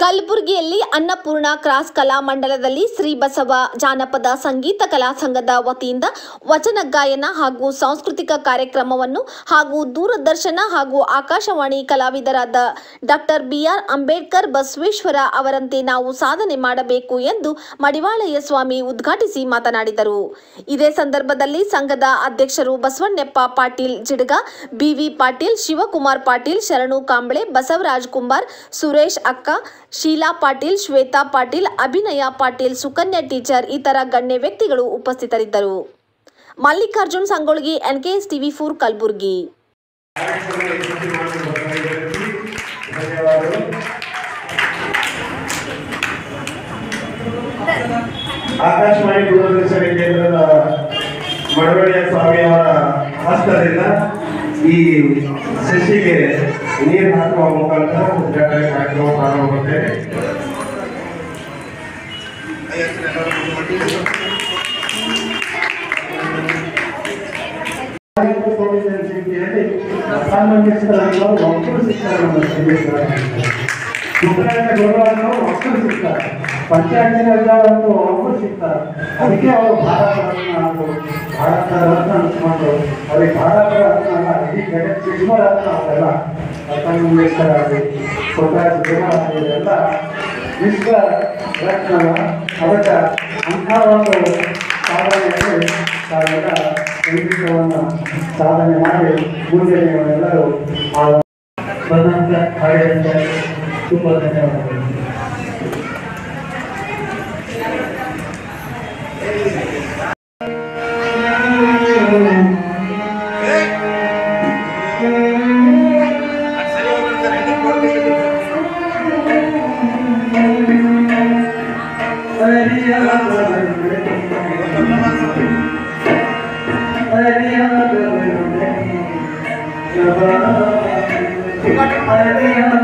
ಕಲಬುರಗಿಯಲ್ಲಿ ಅನ್ನಪೂರ್ಣ ಕ್ರಾಸ್ ಕಲಾ ಮಂಡಲದಲ್ಲಿ ಶ್ರೀ ಬಸವ ಜಾನಪದ ಸಂಗೀತ ಕಲಾ ಸಂಘದ ವತಿಯಿಂದ ವಚನ ಗಾಯನ ಹಾಗೂ ಸಾಂಸ್ಕೃತಿಕ ಕಾರ್ಯಕ್ರಮವನ್ನು ಹಾಗೂ ದೂರದರ್ಶನ ಹಾಗೂ ಆಕಾಶವಾಣಿ ಕಲಾವಿದರಾದ ಡಾಕ್ಟರ್ ಬಿಆರ್ ಅಂಬೇಡ್ಕರ್ ಬಸವೇಶ್ವರ ಅವರಂತೆ ನಾವು ಸಾಧನೆ ಮಾಡಬೇಕು ಎಂದು ಮಡಿವಾಳಯ್ಯ ಸ್ವಾಮಿ ಉದ್ಘಾಟಿಸಿ ಮಾತನಾಡಿದರು ಇದೇ ಸಂದರ್ಭದಲ್ಲಿ ಸಂಘದ ಅಧ್ಯಕ್ಷರು ಬಸವಣ್ಣಪ್ಪ ಪಾಟೀಲ್ ಜಿಡಗ ಬಿವಿ ಪಾಟೀಲ್ ಶಿವಕುಮಾರ್ ಪಾಟೀಲ್ ಶರಣು ಕಾಂಬಳೆ ಬಸವರಾಜ್ ಕುಂಬಾರ್ ಸುರೇಶ್ ಅಕ್ಕ ಶೀಲಾ ಪಾಟೀಲ್ ಶ್ವೇತಾ ಪಾಟೀಲ್ ಅಭಿನಯ ಪಾಟೀಲ್ ಸುಕನ್ಯಾ ಟೀಚರ್ ಇತರ ಗಣ್ಯ ವ್ಯಕ್ತಿಗಳು ಉಪಸ್ಥಿತರಿದ್ದರು Mallikarjun Sangolgi N K S TV for Kalaburagi ಧನ್ಯವಾದಗಳು ಆಕಾಶವಾಣಿ ದೂರದರ್ಶನ ಕೇಂದ್ರದ ಮಳವಳ್ಳಿಯ ಸ್ವಾಮಿಯವರ ಹಸ್ತದಿಂದ ಈ ಸಸಿಗೆ ನೀರು ಹಾಕುವ ಮುಖಾಂತರ ಉದ್ಘಾಟನೆ ಕಾರ್ಯಕ್ರಮ ಪ್ರಾರಂಭವಾಗುತ್ತೇವೆ ಸಂಬಂಧಿಸಿದ ಒಕ್ಕಲು ಸಿಗ್ತಾರೆ ನಮ್ಮ ಉತ್ತರಾಯಣ ಗೌರವವನ್ನು ಒಕ್ಕಲು ಸಿಗ್ತಾರೆ ಪಂಚಾಯತಿ ಅಧಿಕಾರವನ್ನು ಒಕ್ಕಲು ಸಿಗ್ತಾರೆ ಅದಕ್ಕೆ ಅವರು ಭಾರತವನ್ನು ನಾವು ಭಾರತ ರತ್ನ ಅನ್ಸ್ಕೊಂಡು ಅವ್ರಿಗೆ ಭಾರತ ರತ್ನ ಅಲ್ಲ ಇಡೀ ಜಗತ್ ವಿಶ್ವ ರತ್ನ ಅವರೆಲ್ಲ ಲತಾ ಮಂಗೇಶ್ಕರ್ ಆಗಲಿ ಪುಟ್ಟರಾಜ ದೇವರಾಗಲಿ ಎಲ್ಲ ವಿಶ್ವ ರತ್ನವ ಅದಕ್ಕೆ ಅಂಥ ಒಂದು ಸಾಧನೆಯಲ್ಲಿ ತಾವೆಲ್ಲ ಸಂಗೀತವನ್ನು ಸಾಧನೆ ಮಾಡಿ ಮುಂದೆ ನೀವೆಲ್ಲರೂ ಆ ಬಂದಂತ ಹಾಡಿದಂತೆ ತುಂಬ ಧನ್ಯವಾದಗಳು ಹರಿಯಾದ